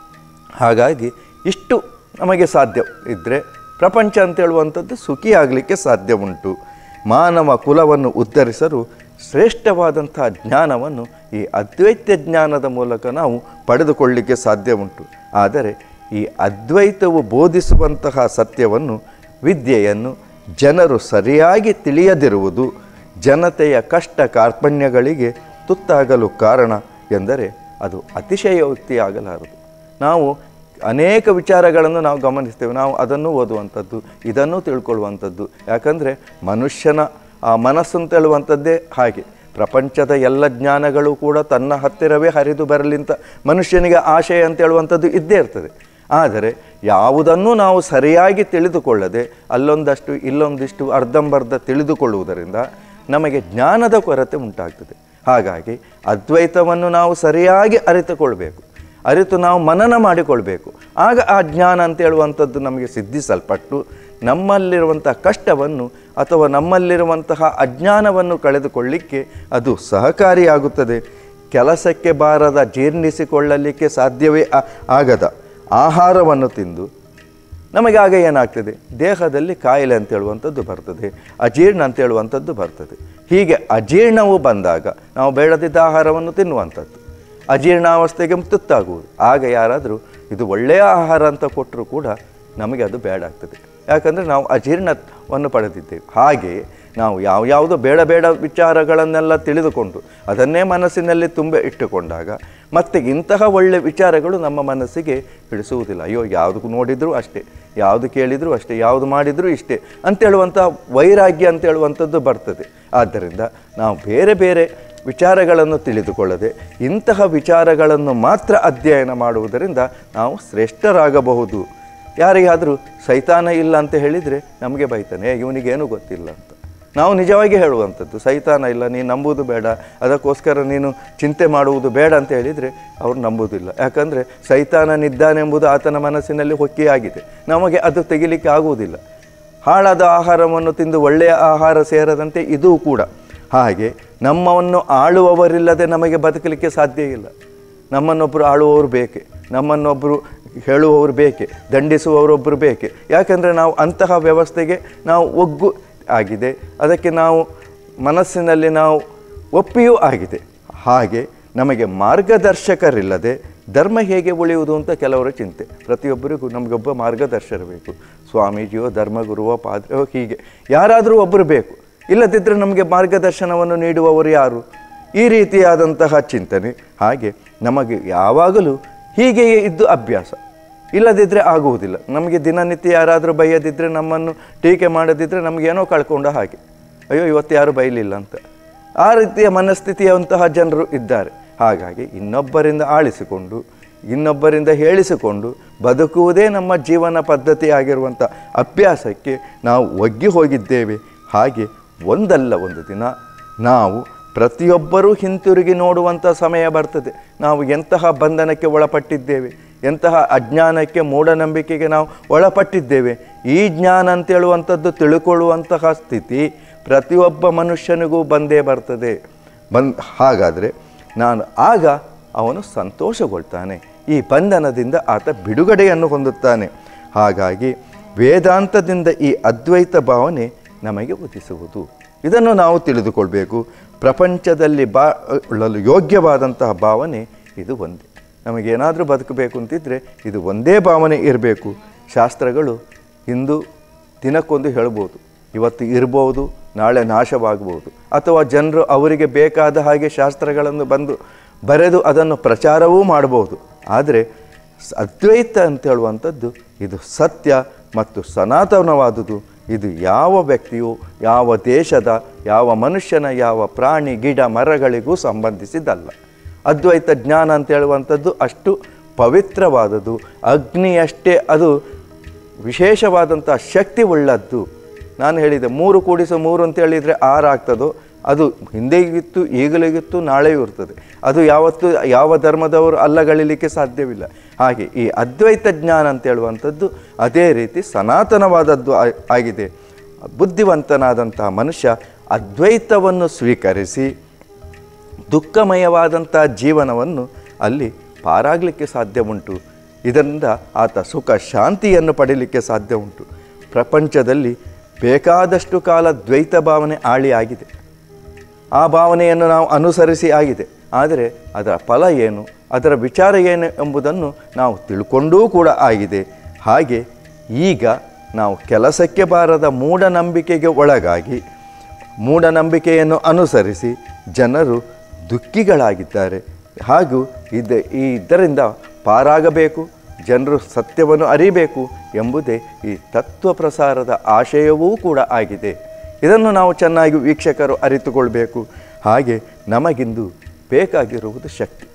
ಹಾಗಾಗಿ ಇಷ್ಟು ನಮಗೆ ಸಾಧ್ಯ ಇದ್ದರೆ ಪ್ರಪಂಚ ಅಂತ ಹೇಳುವಂಥದ್ದು ಸುಖಿಯಾಗಲಿಕ್ಕೆ ಸಾಧ್ಯ ಉಂಟು ಮಾನವ ಕುಲವನ್ನು ಉದ್ಧರಿಸಲು ಶ್ರೇಷ್ಠವಾದಂತಹ ಜ್ಞಾನವನ್ನು ಈ ಅದ್ವೈತ ಜ್ಞಾನದ ಮೂಲಕ ನಾವು ಪಡೆದುಕೊಳ್ಳಲಿಕ್ಕೆ ಸಾಧ್ಯ ಉಂಟು ಆದರೆ ಈ ಅದ್ವೈತವು ಬೋಧಿಸುವಂತಹ ಸತ್ಯವನ್ನು ವಿದ್ಯೆಯನ್ನು ಜನರು ಸರಿಯಾಗಿ ತಿಳಿಯದಿರುವುದು ಜನತೆಯ ಕಷ್ಟ ಕಾರ್ಪಣ್ಯಗಳಿಗೆ ತುತ್ತಾಗಲು ಕಾರಣ ಎಂದರೆ ಅದು ಅತಿಶಯೋಕ್ತಿಯಾಗಲಾರದು ನಾವು ಅನೇಕ ವಿಚಾರಗಳನ್ನು ನಾವು ಗಮನಿಸ್ತೇವೆ ನಾವು ಅದನ್ನು ಓದುವಂಥದ್ದು ಇದನ್ನು ತಿಳ್ಕೊಳ್ಳುವಂಥದ್ದು ಯಾಕಂದರೆ ಮನುಷ್ಯನ ಆ ಮನಸ್ಸು ಅಂತ ಹೇಳುವಂಥದ್ದೇ ಹಾಗೆ ಪ್ರಪಂಚದ ಎಲ್ಲ ಜ್ಞಾನಗಳು ಕೂಡ ತನ್ನ ಹತ್ತಿರವೇ ಹರಿದು ಬರಲಿಂತ ಮನುಷ್ಯನಿಗೆ ಆಶಯ ಅಂತ ಹೇಳುವಂಥದ್ದು ಇದ್ದೇ ಇರ್ತದೆ ಆದರೆ ಯಾವುದನ್ನು ನಾವು ಸರಿಯಾಗಿ ತಿಳಿದುಕೊಳ್ಳದೆ ಅಲ್ಲೊಂದಷ್ಟು ಇಲ್ಲೊಂದಿಷ್ಟು ಅರ್ಧಂಬರ್ಧ ತಿಳಿದುಕೊಳ್ಳುವುದರಿಂದ ನಮಗೆ ಜ್ಞಾನದ ಕೊರತೆ ಉಂಟಾಗ್ತದೆ ಹಾಗಾಗಿ ಅದ್ವೈತವನ್ನು ನಾವು ಸರಿಯಾಗಿ ಅರಿತುಕೊಳ್ಬೇಕು ಅರಿತು ನಾವು ಮನನ ಮಾಡಿಕೊಳ್ಬೇಕು ಆಗ ಆ ಜ್ಞಾನ ಅಂತ ಹೇಳುವಂಥದ್ದು ನಮಗೆ ಸಿದ್ಧಿಸಲ್ಪಟ್ಟು ನಮ್ಮಲ್ಲಿರುವಂಥ ಕಷ್ಟವನ್ನು ಅಥವಾ ನಮ್ಮಲ್ಲಿರುವಂತಹ ಅಜ್ಞಾನವನ್ನು ಕಳೆದುಕೊಳ್ಳಿಕ್ಕೆ ಅದು ಸಹಕಾರಿಯಾಗುತ್ತದೆ ಕೆಲಸಕ್ಕೆ ಬಾರದ ಜೀರ್ಣಿಸಿಕೊಳ್ಳಲಿಕ್ಕೆ ಸಾಧ್ಯವೇ ಆ- ಆಗದ ಆಹಾರವನ್ನು ತಿಂದು ನಮಗೆ ಆಗ ಏನಾಗ್ತದೆ ದೇಹದಲ್ಲಿ ಕಾಯಿಲೆ ಅಂತ ಹೇಳುವಂಥದ್ದು ಬರ್ತದೆ ಅಜೀರ್ಣ ಅಂತ ಹೇಳುವಂಥದ್ದು ಬರ್ತದೆ ಹೀಗೆ ಅಜೀರ್ಣವು ಬಂದಾಗ ನಾವು ಬೇಡದಿದ್ದ ಆಹಾರವನ್ನು ತಿನ್ನುವಂಥದ್ದು ಅಜೀರ್ಣಾವಸ್ಥೆಗೆ ತುತ್ತಾಗುವುದು ಆಗ ಯಾರಾದರೂ ಇದು ಒಳ್ಳೆಯ ಆಹಾರ ಅಂತ ಕೊಟ್ಟರೂ ಕೂಡ ನಮಗೆ ಅದು ಬೇಡ ಆಗ್ತದೆ ಯಾಕಂದರೆ ನಾವು ಅಜೀರ್ಣವನ್ನು ಪಡೆದಿದ್ದೇವೆ ಹಾಗೆಯೇ ನಾವು ಯಾವ ಯಾವುದೋ ಬೇಡ ಬೇಡ ವಿಚಾರಗಳನ್ನೆಲ್ಲ ತಿಳಿದುಕೊಂಡು ಅದನ್ನೇ ಮನಸ್ಸಿನಲ್ಲಿ ತುಂಬ ಇಟ್ಟುಕೊಂಡಾಗ ಮತ್ತೆ ಇಂತಹ ಒಳ್ಳೆ ವಿಚಾರಗಳು ನಮ್ಮ ಮನಸ್ಸಿಗೆ ಹಿಡಿಸುವುದಿಲ್ಲ ಅಯ್ಯೋ ಯಾವುದು ನೋಡಿದರೂ ಅಷ್ಟೇ ಯಾವುದು ಕೇಳಿದರೂ ಅಷ್ಟೇ ಯಾವುದು ಮಾಡಿದರೂ ಇಷ್ಟೇ ಅಂತೇಳುವಂಥ ವೈರಾಗ್ಯ ಅಂತ ಹೇಳುವಂಥದ್ದು ಬರ್ತದೆ ಆದ್ದರಿಂದ ನಾವು ಬೇರೆ ಬೇರೆ ವಿಚಾರಗಳನ್ನು ತಿಳಿದುಕೊಳ್ಳದೆ ಇಂತಹ ವಿಚಾರಗಳನ್ನು ಮಾತ್ರ ಅಧ್ಯಯನ ಮಾಡುವುದರಿಂದ ನಾವು ಶ್ರೇಷ್ಠರಾಗಬಹುದು ಯಾರಿಗಾದರೂ ಸೈತಾನ ಇಲ್ಲ ಅಂತ ಹೇಳಿದರೆ ನಮಗೆ ಬೈತಾನೆ "ಏ, ಇವನಿಗೇನು ಗೊತ್ತಿಲ್ಲ ಅಂತ ನಾವು ನಿಜವಾಗಿ ಹೇಳುವಂಥದ್ದು ಸೈತಾನ ಇಲ್ಲ ನೀನು ನಂಬುವುದು ಬೇಡ ಅದಕ್ಕೋಸ್ಕರ ನೀನು ಚಿಂತೆ ಮಾಡುವುದು ಬೇಡ ಅಂತ ಹೇಳಿದರೆ ಅವ್ರು ನಂಬುವುದಿಲ್ಲ ಯಾಕಂದರೆ ಸೈತಾನನಿದ್ದಾನೆಂಬುದು ಆತನ ಮನಸ್ಸಿನಲ್ಲಿ ಹೊಕ್ಕಿಯಾಗಿದೆ ನಮಗೆ ಅದು ತೆಗಿಲಿಕ್ಕೆ ಆಗುವುದಿಲ್ಲ ಹಾಳಾದ ಆಹಾರವನ್ನು ತಿಂದು ಒಳ್ಳೆಯ ಆಹಾರ ಸೇರದಂತೆ ಇದೂ ಕೂಡ ಹಾಗೆ ನಮ್ಮವನ್ನು ಆಳುವವರಿಲ್ಲದೆ ನಮಗೆ ಬದುಕಲಿಕ್ಕೆ ಸಾಧ್ಯ ಇಲ್ಲ ನಮ್ಮನ್ನೊಬ್ಬರು ಆಳುವವರು ಬೇಕೆ ನಮ್ಮನ್ನೊಬ್ಬರು ಹೇಳುವವರು ಬೇಕೆ ದಂಡಿಸುವವರೊಬ್ಬರು ಬೇಕೆ ಯಾಕಂದರೆ ನಾವು ಅಂತಹ ವ್ಯವಸ್ಥೆಗೆ ನಾವು ಒಗ್ಗು ಆಗಿದೆ ಅದಕ್ಕೆ ನಾವು ಮನಸ್ಸಿನಲ್ಲಿ ನಾವು ಒಪ್ಪಿಯೂ ಆಗಿದೆ ಹಾಗೆ ನಮಗೆ ಮಾರ್ಗದರ್ಶಕರಿಲ್ಲದೆ ಧರ್ಮ ಹೇಗೆ ಉಳಿಯುವುದು ಅಂತ ಕೆಲವರ ಚಿಂತೆ ಪ್ರತಿಯೊಬ್ಬರಿಗೂ ನಮಗೊಬ್ಬ ಮಾರ್ಗದರ್ಶನ ಬೇಕು ಸ್ವಾಮೀಜಿಯೋ ಧರ್ಮಗುರುವೋ ಪಾದ್ರೆಯೋ ಹೀಗೆ ಯಾರಾದರೂ ಒಬ್ಬರು ಬೇಕು ಇಲ್ಲದಿದ್ದರೆ ನಮಗೆ ಮಾರ್ಗದರ್ಶನವನ್ನು ನೀಡುವವರು ಯಾರು ಈ ರೀತಿಯಾದಂತಹ ಚಿಂತನೆ ಹಾಗೆ ನಮಗೆ ಯಾವಾಗಲೂ ಹೀಗೆಯೇ ಇದ್ದು ಅಭ್ಯಾಸ ಇಲ್ಲದಿದ್ದರೆ ಆಗುವುದಿಲ್ಲ ನಮಗೆ ದಿನನಿತ್ಯ ಯಾರಾದರೂ ಬೈಯದಿದ್ದರೆ ನಮ್ಮನ್ನು ಟೀಕೆ ಮಾಡದಿದ್ದರೆ ನಮಗೇನೋ ಕಳ್ಕೊಂಡ ಹಾಗೆ ಅಯ್ಯೋ ಇವತ್ತು ಯಾರು ಬೈಲಿಲ್ಲ ಅಂತ ಆ ರೀತಿಯ ಮನಸ್ಥಿತಿಯಂತಹ ಜನರು ಇದ್ದಾರೆ ಹಾಗಾಗಿ ಇನ್ನೊಬ್ಬರಿಂದ ಆಳಿಸಿಕೊಂಡು ಇನ್ನೊಬ್ಬರಿಂದ ಹೇಳಿಸಿಕೊಂಡು ಬದುಕುವುದೇ ನಮ್ಮ ಜೀವನ ಪದ್ಧತಿ ಆಗಿರುವಂಥ ಅಭ್ಯಾಸಕ್ಕೆ ನಾವು ಒಗ್ಗಿ ಹೋಗಿದ್ದೇವೆ ಹಾಗೆ ಒಂದಲ್ಲ ಒಂದು ದಿನ ನಾವು ಪ್ರತಿಯೊಬ್ಬರೂ ಹಿಂತಿರುಗಿ ನೋಡುವಂಥ ಸಮಯ ಬರ್ತದೆ ನಾವು ಎಂತಹ ಬಂಧನಕ್ಕೆ ಒಳಪಟ್ಟಿದ್ದೇವೆ ಎಂತಹ ಅಜ್ಞಾನಕ್ಕೆ ಮೂಢನಂಬಿಕೆಗೆ ನಾವು ಒಳಪಟ್ಟಿದ್ದೇವೆ ಈ ಜ್ಞಾನ ಅಂತೇಳುವಂಥದ್ದು ತಿಳ್ಕೊಳ್ಳುವಂತಹ ಸ್ಥಿತಿ ಪ್ರತಿಯೊಬ್ಬ ಮನುಷ್ಯನಿಗೂ ಬಂದೇ ಬರ್ತದೆ ಬಂದ್ ಹಾಗಾದರೆ ನಾನು ಆಗ ಅವನು ಸಂತೋಷಗೊಳ್ತಾನೆ ಈ ಬಂಧನದಿಂದ ಆತ ಬಿಡುಗಡೆಯನ್ನು ಹೊಂದುತ್ತಾನೆ ಹಾಗಾಗಿ ವೇದಾಂತದಿಂದ ಈ ಅದ್ವೈತ ಭಾವನೆ ನಮಗೆ ಉದಿಸುವುದು ಇದನ್ನು ನಾವು ತಿಳಿದುಕೊಳ್ಬೇಕು ಪ್ರಪಂಚದಲ್ಲಿ ಬಾ ಉಳ್ಳಲು ಯೋಗ್ಯವಾದಂತಹ ಭಾವನೆ ಇದು ಒಂದೇ ನಮಗೇನಾದರೂ ಬದುಕಬೇಕು ಅಂತಿದ್ದರೆ ಇದು ಒಂದೇ ಭಾವನೆ ಇರಬೇಕು ಶಾಸ್ತ್ರಗಳು ಇಂದು ದಿನಕ್ಕೊಂದು ಹೇಳ್ಬೋದು ಇವತ್ತು ಇರ್ಬೋದು ನಾಳೆ ನಾಶವಾಗಬಹುದು ಅಥವಾ ಜನರು ಅವರಿಗೆ ಬೇಕಾದ ಹಾಗೆ ಶಾಸ್ತ್ರಗಳನ್ನು ಬಂದು ಬರೆದು ಅದನ್ನು ಪ್ರಚಾರವೂ ಮಾಡಬಹುದು ಆದರೆ ಸ- ಅದ್ವೈತ ಅಂತ ಹೇಳುವಂಥದ್ದು ಇದು ಸತ್ಯ ಮತ್ತು ಸನಾತನವಾದುದು ಇದು ಯಾವ ವ್ಯಕ್ತಿಯು ಯಾವ ದೇಶದ ಯಾವ ಮನುಷ್ಯನ ಯಾವ ಪ್ರಾಣಿ ಗಿಡ ಮರಗಳಿಗೂ ಸಂಬಂಧಿಸಿದ್ದಲ್ಲ ಅದ್ವೈತ ಜ್ಞಾನ ಅಂತ ಹೇಳುವಂಥದ್ದು ಅಷ್ಟು ಪವಿತ್ರವಾದದ್ದು ಅಗ್ನಿಯಷ್ಟೇ ಅದು ವಿಶೇಷವಾದಂಥ ಶಕ್ತಿ ಉಳ್ಳದ್ದು ನಾನು ಹೇಳಿದೆ ಮೂರು ಕೂಡಿಸು ಮೂರು ಅಂತ ಹೇಳಿದರೆ ಆರು ಆಗ್ತದೋ ಅದು ಹಿಂದೆಗಿತ್ತು ಈಗಲಿಗಿತ್ತು ನಾಳೆಯೂ ಇರ್ತದೆ ಅದು ಯಾವತ್ತೂ ಯಾವ ಧರ್ಮದವರು ಅಲ್ಲಗಳಿಲಿಕ್ಕೆ ಸಾಧ್ಯವಿಲ್ಲ ಹಾಗೆ ಈ ಅದ್ವೈತ ಜ್ಞಾನ ಅಂತ ಹೇಳುವಂಥದ್ದು ಅದೇ ರೀತಿ ಸನಾತನವಾದದ್ದು ಆ- ಆಗಿದೆ ಬುದ್ಧಿವಂತನಾದಂತಹ ಮನುಷ್ಯ ಅದ್ವೈತವನ್ನು ಸ್ವೀಕರಿಸಿ ದುಃಖಮಯವಾದಂಥ ಜೀವನವನ್ನು ಅಲ್ಲಿ ಪಾರಾಗಲಿಕ್ಕೆ ಸಾಧ್ಯ ಉಂಟು ಇದರಿಂದ ಆತ ಸುಖ ಶಾಂತಿಯನ್ನು ಪಡೀಲಿಕ್ಕೆ ಸಾಧ್ಯ ಉಂಟು ಪ್ರಪಂಚದಲ್ಲಿ ಬೇಕಾದಷ್ಟು ಕಾಲ ದ್ವೈತ ಭಾವನೆ ಆಳಿ ಆಗಿದೆ ಆ ಭಾವನೆಯನ್ನು ನಾವು ಅನುಸರಿಸಿ ಆಗಿದೆ ಆದರೆ ಅದರ ಫಲ ಏನು ಅದರ ವಿಚಾರ ಏನು ಎಂಬುದನ್ನು ನಾವು ತಿಳ್ಕೊಂಡೂ ಕೂಡ ಆಗಿದೆ ಹಾಗೆ ಈಗ ನಾವು ಕೆಲಸಕ್ಕೆ ಬಾರದ ಮೂಢನಂಬಿಕೆಗೆ ಒಳಗಾಗಿ ಮೂಢನಂಬಿಕೆಯನ್ನು ಅನುಸರಿಸಿ ಜನರು ದುಃಖಿಗಳಾಗಿದ್ದಾರೆ ಹಾಗೂ ಇದ ಈ ಇದರಿಂದ ಪಾರಾಗಬೇಕು ಜನರು ಸತ್ಯವನ್ನು ಅರಿಬೇಕು ಎಂಬುದೇ ಈ ತತ್ವ ಪ್ರಸಾರದ ಆಶಯವೂ ಕೂಡ ಆಗಿದೆ ಇದನ್ನು ನಾವು ಚೆನ್ನಾಗಿ ವೀಕ್ಷಕರು ಅರಿತುಕೊಳ್ಬೇಕು ಹಾಗೆ ನಮಗಿಂದು ಬೇಕಾಗಿರುವುದು ಶಕ್ತಿ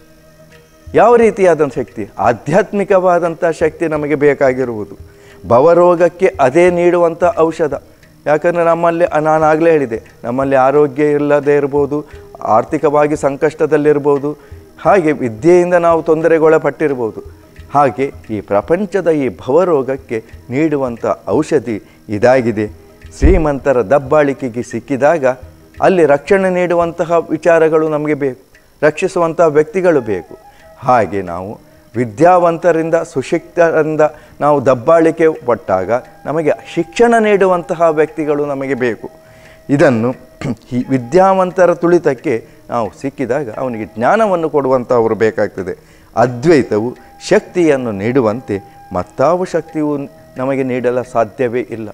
ಯಾವ ರೀತಿಯಾದಂಥ ಶಕ್ತಿ ಆಧ್ಯಾತ್ಮಿಕವಾದಂಥ ಶಕ್ತಿ ನಮಗೆ ಬೇಕಾಗಿರುವುದು ಭವರೋಗಕ್ಕೆ ಅದೇ ನೀಡುವಂಥ ಔಷಧ ಯಾಕಂದರೆ ನಮ್ಮಲ್ಲಿ ನಾನು ಆಗಲೇ ಹೇಳಿದೆ ನಮ್ಮಲ್ಲಿ ಆರೋಗ್ಯ ಇಲ್ಲದೆ ಇರ್ಬೋದು ಆರ್ಥಿಕವಾಗಿ ಸಂಕಷ್ಟದಲ್ಲಿರ್ಬೋದು ಹಾಗೆ ವಿದ್ಯೆಯಿಂದ ನಾವು ತೊಂದರೆಗೊಳಪಟ್ಟಿರ್ಬೋದು ಹಾಗೆ ಈ ಪ್ರಪಂಚದ ಈ ಭವರೋಗಕ್ಕೆ ನೀಡುವಂಥ ಔಷಧಿ ಇದಾಗಿದೆ ಶ್ರೀಮಂತರ ದಬ್ಬಾಳಿಕೆಗೆ ಸಿಕ್ಕಿದಾಗ ಅಲ್ಲಿ ರಕ್ಷಣೆ ನೀಡುವಂತಹ ವಿಚಾರಗಳು ನಮಗೆ ಬೇಕು ರಕ್ಷಿಸುವಂತಹ ವ್ಯಕ್ತಿಗಳು ಬೇಕು ಹಾಗೆ ನಾವು ವಿದ್ಯಾವಂತರಿಂದ ಸುಶಿಕ್ತರಿಂದ ನಾವು ದಬ್ಬಾಳಿಕೆ ಪಟ್ಟಾಗ ನಮಗೆ ಶಿಕ್ಷಣ ನೀಡುವಂತಹ ವ್ಯಕ್ತಿಗಳು ನಮಗೆ ಬೇಕು ಇದನ್ನು ಈ ವಿದ್ಯಾವಂತರ ತುಳಿತಕ್ಕೆ ನಾವು ಸಿಕ್ಕಿದಾಗ ಅವನಿಗೆ ಜ್ಞಾನವನ್ನು ಕೊಡುವಂಥವರು ಬೇಕಾಗ್ತದೆ ಅದ್ವೈತವು ಶಕ್ತಿಯನ್ನು ನೀಡುವಂತೆ ಮತ್ತಾವ ಶಕ್ತಿಯು ನಮಗೆ ನೀಡಲು ಸಾಧ್ಯವೇ ಇಲ್ಲ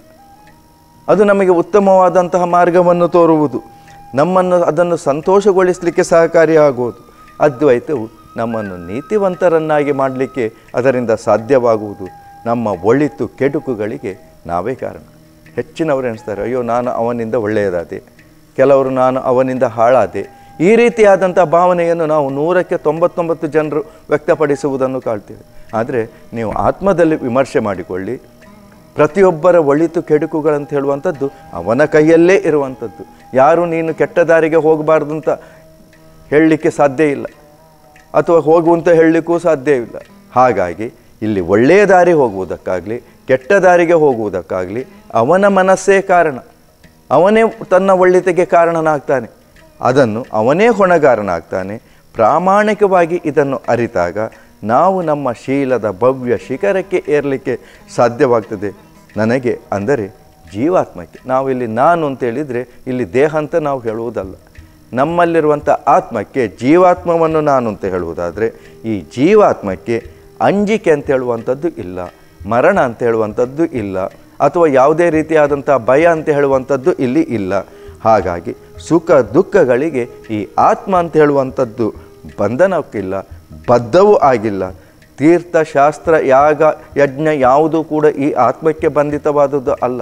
ಅದು ನಮಗೆ ಉತ್ತಮವಾದಂತಹ ಮಾರ್ಗವನ್ನು ತೋರುವುದು ನಮ್ಮನ್ನು ಅದನ್ನು ಸಂತೋಷಗೊಳಿಸಲಿಕ್ಕೆ ಸಹಕಾರಿಯಾಗುವುದು ಅದ್ವೈತವು ನಮ್ಮನ್ನು ನೀತಿವಂತರನ್ನಾಗಿ ಮಾಡಲಿಕ್ಕೆ ಅದರಿಂದ ಸಾಧ್ಯವಾಗುವುದು ನಮ್ಮ ಒಳಿತು ಕೆಡುಕುಗಳಿಗೆ ನಾವೇ ಕಾರಣ ಹೆಚ್ಚಿನವರು ಎಣಿಸ್ತಾರೆ ಅಯ್ಯೋ ನಾನು ಅವನಿಂದ ಒಳ್ಳೆಯದಾದೆ ಕೆಲವರು ನಾನು ಅವನಿಂದ ಹಾಳಾದೆ ಈ ರೀತಿಯಾದಂಥ ಭಾವನೆಯನ್ನು ನಾವು ನೂರಕ್ಕೆ ತೊಂಬತ್ತೊಂಬತ್ತು ಜನರು ವ್ಯಕ್ತಪಡಿಸುವುದನ್ನು ಕಾಣ್ತೇವೆ ಆದರೆ ನೀವು ಆತ್ಮದಲ್ಲಿ ವಿಮರ್ಶೆ ಮಾಡಿಕೊಳ್ಳಿ ಪ್ರತಿಯೊಬ್ಬರ ಒಳಿತು ಕೆಡುಕುಗಳಂತ ಹೇಳುವಂಥದ್ದು ಅವನ ಕೈಯಲ್ಲೇ ಇರುವಂಥದ್ದು ಯಾರು ನೀನು ಕೆಟ್ಟ ದಾರಿಗೆ ಹೋಗಬಾರ್ದು ಅಂತ ಹೇಳಲಿಕ್ಕೆ ಸಾಧ್ಯ ಇಲ್ಲ ಅಥವಾ ಹೋಗುವಂತ ಹೇಳಲಿಕ್ಕೂ ಸಾಧ್ಯ ಇಲ್ಲ ಹಾಗಾಗಿ ಇಲ್ಲಿ ಒಳ್ಳೆಯ ದಾರಿ ಹೋಗುವುದಕ್ಕಾಗಲಿ ಕೆಟ್ಟ ದಾರಿಗೆ ಹೋಗುವುದಕ್ಕಾಗಲಿ ಅವನ ಮನಸ್ಸೇ ಕಾರಣ ಅವನೇ ತನ್ನ ಒಳ್ಳೆತೆಗೆ ಕಾರಣನಾಗ್ತಾನೆ ಅದನ್ನು ಅವನೇ ಹೊಣೆಗಾರನಾಗ್ತಾನೆ ಪ್ರಾಮಾಣಿಕವಾಗಿ ಇದನ್ನು ಅರಿತಾಗ ನಾವು ನಮ್ಮ ಶೀಲದ ಭವ್ಯ ಶಿಖರಕ್ಕೆ ಏರಲಿಕ್ಕೆ ಸಾಧ್ಯವಾಗ್ತದೆ ನನಗೆ ಅಂದರೆ ಜೀವಾತ್ಮಕ್ಕೆ ನಾವಿಲ್ಲಿ ನಾನು ಅಂತ ಹೇಳಿದರೆ ಇಲ್ಲಿ ದೇಹ ಅಂತ ನಾವು ಹೇಳುವುದಲ್ಲ ನಮ್ಮಲ್ಲಿರುವಂಥ ಆತ್ಮಕ್ಕೆ ಜೀವಾತ್ಮವನ್ನು ನಾನು ಅಂತ ಹೇಳುವುದಾದರೆ ಈ ಜೀವಾತ್ಮಕ್ಕೆ ಅಂಜಿಕೆ ಅಂತ ಹೇಳುವಂಥದ್ದು ಇಲ್ಲ ಮರಣ ಅಂತ ಹೇಳುವಂಥದ್ದು ಇಲ್ಲ ಅಥವಾ ಯಾವುದೇ ರೀತಿಯಾದಂಥ ಭಯ ಅಂತ ಹೇಳುವಂಥದ್ದು ಇಲ್ಲಿ ಇಲ್ಲ ಹಾಗಾಗಿ ಸುಖ ದುಃಖಗಳಿಗೆ ಈ ಆತ್ಮ ಅಂತ ಹೇಳುವಂಥದ್ದು ಬಂಧನಕ್ಕಿಲ್ಲ ಬದ್ಧವೂ ಆಗಿಲ್ಲ ತೀರ್ಥ ಶಾಸ್ತ್ರ ಯಾಗ ಯಜ್ಞ ಯಾವುದೂ ಕೂಡ ಈ ಆತ್ಮಕ್ಕೆ ಬಂಧಿತವಾದದ್ದು ಅಲ್ಲ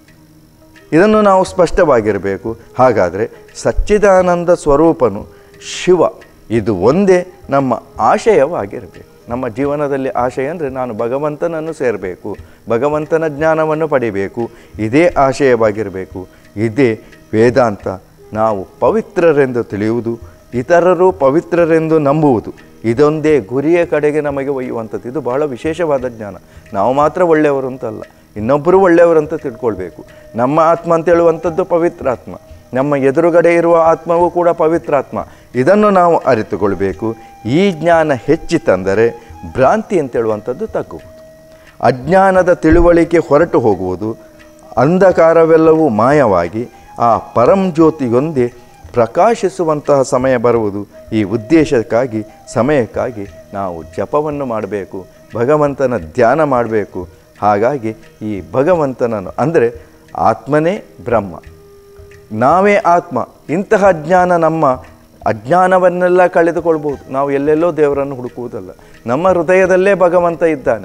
ಇದನ್ನು ನಾವು ಸ್ಪಷ್ಟವಾಗಿರಬೇಕು ಹಾಗಾದರೆ ಸಚ್ಚಿದಾನಂದ ಸ್ವರೂಪನು ಶಿವ ಇದು ಒಂದೇ ನಮ್ಮ ಆಶಯವಾಗಿರಬೇಕು ನಮ್ಮ ಜೀವನದಲ್ಲಿ ಆಶಯ ಅಂದರೆ ನಾನು ಭಗವಂತನನ್ನು ಸೇರಬೇಕು ಭಗವಂತನ ಜ್ಞಾನವನ್ನು ಪಡಿಬೇಕು ಇದೇ ಆಶಯವಾಗಿರಬೇಕು ಇದೇ ವೇದಾಂತ ನಾವು ಪವಿತ್ರರೆಂದು ತಿಳಿಯುವುದು ಇತರರು ಪವಿತ್ರರೆಂದು ನಂಬುವುದು ಇದೊಂದೇ ಗುರಿಯ ಕಡೆಗೆ ನಮಗೆ ಒಯ್ಯುವಂಥದ್ದು ಇದು ಬಹಳ ವಿಶೇಷವಾದ ಜ್ಞಾನ ನಾವು ಮಾತ್ರ ಒಳ್ಳೆಯವರು ಅಂತಲ್ಲ ಇನ್ನೊಬ್ಬರು ಒಳ್ಳೆಯವರು ಅಂತ ತಿಳ್ಕೊಳ್ಬೇಕು ನಮ್ಮ ಆತ್ಮ ಅಂತ ಹೇಳುವಂಥದ್ದು ಪವಿತ್ರ ಆತ್ಮ ನಮ್ಮ ಎದುರುಗಡೆ ಇರುವ ಆತ್ಮವೂ ಕೂಡ ಪವಿತ್ರ ಆತ್ಮ ಇದನ್ನು ನಾವು ಅರಿತುಕೊಳ್ಬೇಕು ಈ ಜ್ಞಾನ ಹೆಚ್ಚಿತಂದರೆ ಭ್ರಾಂತಿ ಅಂತ ಹೇಳುವಂಥದ್ದು ತಗ್ಗುವುದು ಅಜ್ಞಾನದ ತಿಳುವಳಿಕೆ ಹೊರಟು ಹೋಗುವುದು ಅಂಧಕಾರವೆಲ್ಲವೂ ಮಾಯವಾಗಿ ಆ ಪರಂಜ್ಯೋತಿಯೊಂದೇ ಪ್ರಕಾಶಿಸುವಂತಹ ಸಮಯ ಬರುವುದು ಈ ಉದ್ದೇಶಕ್ಕಾಗಿ ಸಮಯಕ್ಕಾಗಿ ನಾವು ಜಪವನ್ನು ಮಾಡಬೇಕು ಭಗವಂತನ ಧ್ಯಾನ ಮಾಡಬೇಕು ಹಾಗಾಗಿ ಈ ಭಗವಂತನನ್ನು ಅಂದರೆ ಆತ್ಮನೇ ಬ್ರಹ್ಮ ನಾವೇ ಆತ್ಮ ಇಂತಹ ಜ್ಞಾನ ನಮ್ಮ ಅಜ್ಞಾನವನ್ನೆಲ್ಲ ಕಳೆದುಕೊಳ್ಬೋದು ನಾವು ಎಲ್ಲೆಲ್ಲೋ ದೇವರನ್ನು ಹುಡುಕುವುದಲ್ಲ ನಮ್ಮ ಹೃದಯದಲ್ಲೇ ಭಗವಂತ ಇದ್ದಾನೆ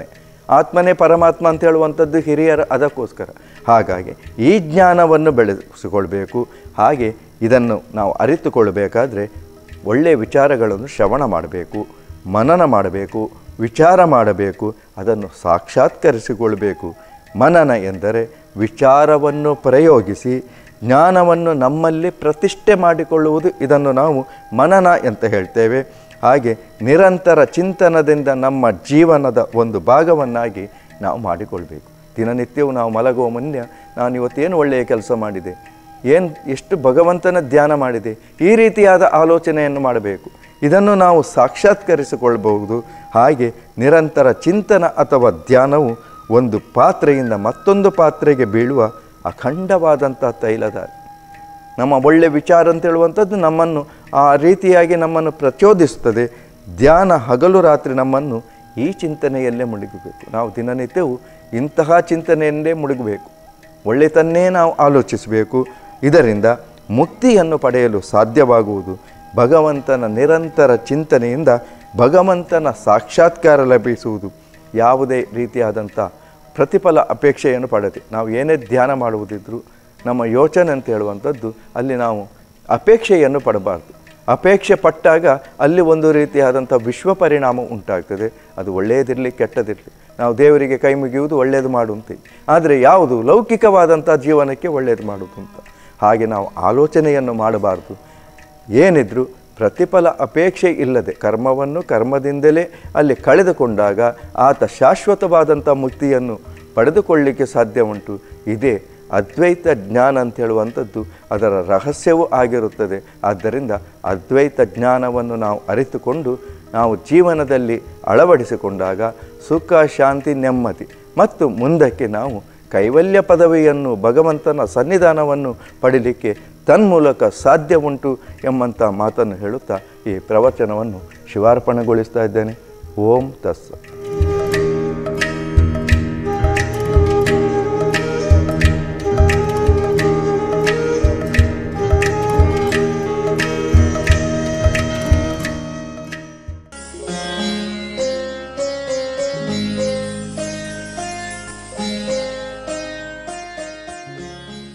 ಆತ್ಮನೇ ಪರಮಾತ್ಮ ಅಂತ ಹೇಳುವಂಥದ್ದು ಹಿರಿಯರ ಅದಕ್ಕೋಸ್ಕರ ಹಾಗಾಗಿ ಈ ಜ್ಞಾನವನ್ನು ಬೆಳೆಸಿಕೊಳ್ಬೇಕು ಹಾಗೆ ಇದನ್ನು ನಾವು ಅರಿತುಕೊಳ್ಬೇಕಾದ್ರೆ ಒಳ್ಳೆಯ ವಿಚಾರಗಳನ್ನು ಶ್ರವಣ ಮಾಡಬೇಕು ಮನನ ಮಾಡಬೇಕು ವಿಚಾರ ಮಾಡಬೇಕು ಅದನ್ನು ಸಾಕ್ಷಾತ್ಕರಿಸಿಕೊಳ್ಬೇಕು ಮನನ ಎಂದರೆ ವಿಚಾರವನ್ನು ಪ್ರಯೋಗಿಸಿ ಜ್ಞಾನವನ್ನು ನಮ್ಮಲ್ಲಿ ಪ್ರತಿಷ್ಠೆ ಮಾಡಿಕೊಳ್ಳುವುದು ಇದನ್ನು ನಾವು ಮನನ ಅಂತ ಹೇಳ್ತೇವೆ ಹಾಗೆ ನಿರಂತರ ಚಿಂತನದಿಂದ ನಮ್ಮ ಜೀವನದ ಒಂದು ಭಾಗವನ್ನಾಗಿ ನಾವು ಮಾಡಿಕೊಳ್ಬೇಕು ದಿನನಿತ್ಯವೂ ನಾವು ಮಲಗುವ ಮುನ್ನ ನಾನು ಇವತ್ತೇನು ಒಳ್ಳೆಯ ಕೆಲಸ ಮಾಡಿದೆ ಏನು ಎಷ್ಟು ಭಗವಂತನ ಧ್ಯಾನ ಮಾಡಿದೆ ಈ ರೀತಿಯಾದ ಆಲೋಚನೆಯನ್ನು ಮಾಡಬೇಕು ಇದನ್ನು ನಾವು ಸಾಕ್ಷಾತ್ಕರಿಸಿಕೊಳ್ಬಹುದು ಹಾಗೆ ನಿರಂತರ ಚಿಂತನ ಅಥವಾ ಧ್ಯಾನವು ಒಂದು ಪಾತ್ರೆಯಿಂದ ಮತ್ತೊಂದು ಪಾತ್ರೆಗೆ ಬೀಳುವ ಅಖಂಡವಾದಂಥ ತೈಲಧಾರೆ ನಮ್ಮ ಒಳ್ಳೆ ವಿಚಾರ ಅಂತ ಹೇಳುವಂಥದ್ದು ನಮ್ಮನ್ನು ಆ ರೀತಿಯಾಗಿ ನಮ್ಮನ್ನು ಪ್ರಚೋದಿಸುತ್ತದೆ ಧ್ಯಾನ ಹಗಲು ರಾತ್ರಿ ನಮ್ಮನ್ನು ಈ ಚಿಂತನೆಯಲ್ಲೇ ಮುಳುಗಬೇಕು ನಾವು ದಿನನಿತ್ಯವೂ ಇಂತಹ ಚಿಂತನೆಯಲ್ಲೇ ಮುಳುಗಬೇಕು ಒಳ್ಳೆತನ್ನೇ ನಾವು ಆಲೋಚಿಸಬೇಕು ಇದರಿಂದ ಮುಕ್ತಿಯನ್ನು ಪಡೆಯಲು ಸಾಧ್ಯವಾಗುವುದು ಭಗವಂತನ ನಿರಂತರ ಚಿಂತನೆಯಿಂದ ಭಗವಂತನ ಸಾಕ್ಷಾತ್ಕಾರ ಲಭಿಸುವುದು ಯಾವುದೇ ರೀತಿಯಾದಂಥ ಪ್ರತಿಫಲ ಅಪೇಕ್ಷೆಯನ್ನು ಪಡೆದೆ ನಾವು ಏನೇ ಧ್ಯಾನ ಮಾಡುವುದಿದ್ರೂ ನಮ್ಮ ಯೋಚನೆ ಅಂತ ಹೇಳುವಂಥದ್ದು ಅಲ್ಲಿ ನಾವು ಅಪೇಕ್ಷೆಯನ್ನು ಪಡಬಾರ್ದು ಅಪೇಕ್ಷೆ ಪಟ್ಟಾಗ ಅಲ್ಲಿ ಒಂದು ರೀತಿಯಾದಂಥ ವಿಶ್ವ ಪರಿಣಾಮ ಉಂಟಾಗ್ತದೆ ಅದು ಒಳ್ಳೆಯದಿರಲಿ ಕೆಟ್ಟದಿರಲಿ ನಾವು ದೇವರಿಗೆ ಕೈ ಮುಗಿಯುವುದು ಒಳ್ಳೆಯದು ಮಾಡು ಅಂತೀವಿ ಆದರೆ ಯಾವುದು ಲೌಕಿಕವಾದಂಥ ಜೀವನಕ್ಕೆ ಒಳ್ಳೆಯದು ಮಾಡುವುದು ಅಂತ ಹಾಗೆ ನಾವು ಆಲೋಚನೆಯನ್ನು ಮಾಡಬಾರ್ದು ಏನಿದ್ರು ಪ್ರತಿಫಲ ಅಪೇಕ್ಷೆ ಇಲ್ಲದೆ ಕರ್ಮವನ್ನು ಕರ್ಮದಿಂದಲೇ ಅಲ್ಲಿ ಕಳೆದುಕೊಂಡಾಗ ಆತ ಶಾಶ್ವತವಾದಂಥ ಮುಕ್ತಿಯನ್ನು ಪಡೆದುಕೊಳ್ಳಿಕ್ಕೆ ಸಾಧ್ಯ ಉಂಟು ಇದೇ ಅದ್ವೈತ ಜ್ಞಾನ ಅಂತ ಹೇಳುವಂಥದ್ದು ಅದರ ರಹಸ್ಯವೂ ಆಗಿರುತ್ತದೆ ಆದ್ದರಿಂದ ಅದ್ವೈತ ಜ್ಞಾನವನ್ನು ನಾವು ಅರಿತುಕೊಂಡು ನಾವು ಜೀವನದಲ್ಲಿ ಅಳವಡಿಸಿಕೊಂಡಾಗ ಸುಖ ಶಾಂತಿ ನೆಮ್ಮದಿ ಮತ್ತು ಮುಂದಕ್ಕೆ ನಾವು ಕೈವಲ್ಯ ಪದವಿಯನ್ನು ಭಗವಂತನ ಸನ್ನಿಧಾನವನ್ನು ಪಡೀಲಿಕ್ಕೆ ತನ್ಮೂಲಕ ಸಾಧ್ಯ ಉಂಟು ಎಂಬಂಥ ಮಾತನ್ನು ಹೇಳುತ್ತಾ ಈ ಪ್ರವಚನವನ್ನು ಶಿವಾರ್ಪಣೆಗೊಳಿಸ್ತಾ ಇದ್ದೇನೆ ಓಂ ತಸ್ಸ